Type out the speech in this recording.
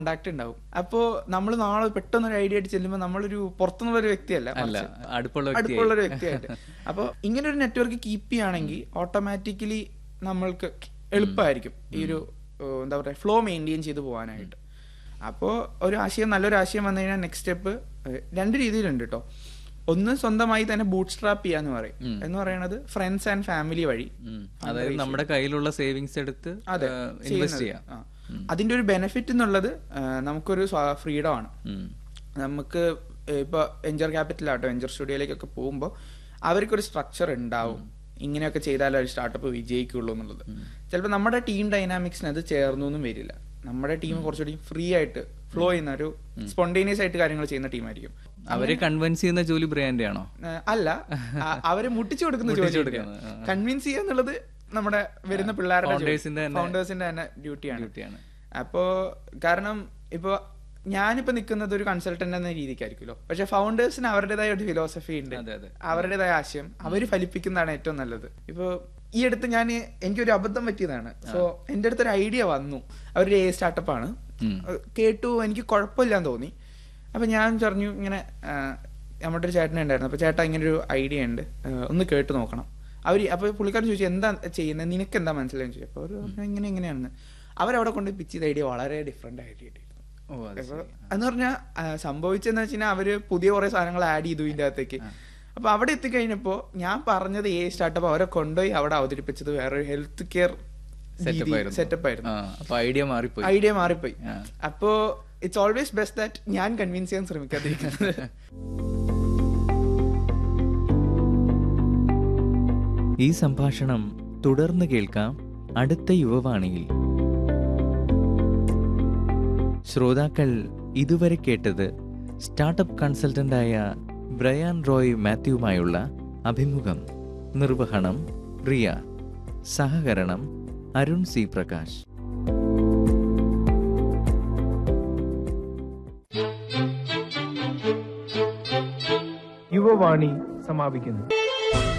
Contact ഉണ്ടാവും അപ്പോ നമ്മൾ നാളെ പെട്ടെന്ന് ഒരു ഐഡിയ ആയിട്ട് ചെല്ലുമ്പോൾ നമ്മളൊരു പുറത്തുനിന്നുള്ള ഒരു വ്യക്തിയല്ല അല്ല മറിച്ച് അടുപ്പുള്ള വ്യക്തി അടുപ്പമുള്ള ഒരു വ്യക്തിയായിട്ട് അപ്പോൾ ഇങ്ങനെ ഒരു നെറ്റ്വർക്ക് കീപ്പ് ചെയ്യുകയാണെങ്കിൽ ഓട്ടോമാറ്റിക്കലി നമ്മൾക്ക് എളുപ്പമായിരിക്കും ഈ ഒരു ഏഹ്, എന്താ പറയുക ഫ്ലോ മെയിൻറ്റെയിൻ ചെയ്ത് പോകാനായിട്ട് അപ്പോൾ ഒരു ആശയം നല്ലൊരു ആശയം വന്നു കഴിഞ്ഞാൽ നെക്സ്റ്റ് സ്റ്റെപ്പ് രണ്ട് രീതിയിലുണ്ട് കേട്ടോ ഒന്ന് സ്വന്തമായി തന്നെ ബൂട്ട് സ്ട്രാപ്പ് ചെയ്യാന്ന് പറയും എന്ന് പറയുന്നത് ഫ്രണ്ട്സ് ആൻഡ് ഫാമിലി വഴി ഉം. അതായത് നമ്മുടെ കയ്യിലുള്ള സേവിങ്സ് എടുത്ത് അതെ ഇൻവെസ്റ്റ് ചെയ്യുന്നത്. ചെയ്യാം ആ. അതിന്റെ ഒരു ബെനിഫിറ്റ് എന്നുള്ളത് ആ, നമുക്കൊരു ഫ്രീഡം ആണ് ഉം. നമുക്ക് ഇപ്പൊ വെഞ്ചർ ക്യാപിറ്റലാട്ടോ വെഞ്ചർ സ്റ്റുഡിയോയിലേക്കൊക്കെ പോകുമ്പോൾ അവർക്കൊരു സ്ട്രക്ചർ ഉണ്ടാവും ഇങ്ങനെയൊക്കെ ചെയ്താലേ ഒരു സ്റ്റാർട്ടപ്പ് വിജയിക്കുള്ളൂ എന്നുള്ളത് ചിലപ്പോൾ നമ്മുടെ ടീം ഡൈനാമിക്സിന് അത് ചേർന്നു എന്നും വരില്ല നമ്മുടെ ടീം കുറച്ചുകൂടി ഫ്രീ ആയിട്ട് ഫ്ലോ ചെയ്യുന്ന ഒരു സ്പോണ്ടേനിയസ് ആയിട്ട് കാര്യങ്ങൾ ചെയ്യുന്ന ടീമായിരിക്കും അവരെ കൺവിൻസ് ചെയ്യുന്ന ജോലി ബ്രാൻഡ് ആണോ ആ, അല്ല ആ, അവരെ മുട്ടിച്ചു കൊടുക്കുന്ന മുട്ടിച്ചു ജോലി കൊടുക്കുന്നത്, ആ. കൺവിൻസ് ചെയ്യുക എന്നുള്ളത് നമ്മുടെ വരുന്ന പിള്ളേരുടെ Foundersന്റെ തന്നെ- ഫൗണ്ടേഴ്സിന്റെ തന്നെ ഡ്യൂട്ടിയാണ് ഡ്യൂട്ടിയാണ് അപ്പോ കാരണം ഇപ്പോ ഞാനിപ്പോ നിൽക്കുന്നത് ഒരു കൺസൾട്ടന്റ് എന്ന രീതിക്കായിരിക്കുമല്ലോ പക്ഷെ ഫൗണ്ടേഴ്സിന് അവരുടേതായ ഒരു ഫിലോസഫി ഉണ്ട് അതെ, അതെ. അവരുടേതായ ആശയം അവർ ഫലിപ്പിക്കുന്നതാണ് ഏറ്റവും നല്ലത് ഇപ്പോ ഈ അടുത്ത് ഞാൻ എനിക്കൊരു അബദ്ധം പറ്റിയതാണ് സോ എൻ്റെ അടുത്ത് ഒരു ഐഡിയ വന്നു അവരൊരു എ സ്റ്റാർട്ടപ്പ് ആണ് ഉം. കേട്ടു എനിക്ക് കുഴപ്പമില്ലാന്ന് തോന്നി അപ്പൊ ഞാൻ പറഞ്ഞു ഇങ്ങനെ ആ, നമ്മുടെ ഒരു ചേട്ടൻ ഉണ്ടായിരുന്നു അപ്പൊ ചേട്ടാ ഇങ്ങനെ ഒരു ഐഡിയ ഉണ്ട് ആ, ഒന്ന് കേട്ട് നോക്കണം അവര് അപ്പൊ പുള്ളിക്കാരൻ ചോദിച്ചു എന്താ ചെയ്യുന്നത് നിനക്ക് എന്താ മനസ്സിലായെന്ന് ചോദിച്ചു അപ്പൊ അവര് പറഞ്ഞു ഇങ്ങനെ ഇങ്ങനെയാണെന്ന് അവരവിടെ കൊണ്ട് പിച്ച് ചെയ്ത ഐഡിയ വളരെ ഡിഫറെന്റ് ഐഡിയ ഓ അത് അപ്പൊ ശരി. എന്ന് പറഞ്ഞാൽ സംഭവിച്ചെന്ന് വെച്ച് കഴിഞ്ഞാൽ അവര് പുതിയ കുറെ സാധനങ്ങൾ ആഡ് ചെയ്തു ഇതിന്റെ അകത്തേക്ക് അപ്പൊ അവിടെ എത്തിക്കഴിഞ്ഞപ്പോ ഞാൻ പറഞ്ഞത് ഏ സ്റ്റാർട്ടപ്പ് അവരെ കൊണ്ടുപോയി അവിടെ അവതരിപ്പിച്ചത് വേറൊരു ഹെൽത്ത് കെയർ Setup ആയിരുന്നു. സെറ്റപ്പ് ആയിരുന്നു ആ, അപ്പൊ ഐഡിയ മാറിപ്പോയി ഐഡിയ മാറിപ്പോയി ആ. അപ്പോ ഇറ്റ്സ് ഓൾവേസ് ബെസ്റ്റ് ദാറ്റ് ഞാൻ കൺവിൻസ് ചെയ്യാൻ ശ്രമിക്കാതിരിക്കുന്നത് ഈ സംഭാഷണം തുടർന്ന് കേൾക്കാം അടുത്ത യുവവാണിയിൽ ശ്രോതാക്കൾ ഇതുവരെ കേട്ടത് സ്റ്റാർട്ടപ്പ് കൺസൾട്ടന്റായ ബ്രയാൻ റോയ് മാത്യുവുമായുള്ള അഭിമുഖം നിർവഹണം റിയ സഹകരണം അരുൺ സി പ്രകാശ് യുവവാണി സമാപിക്കുന്നു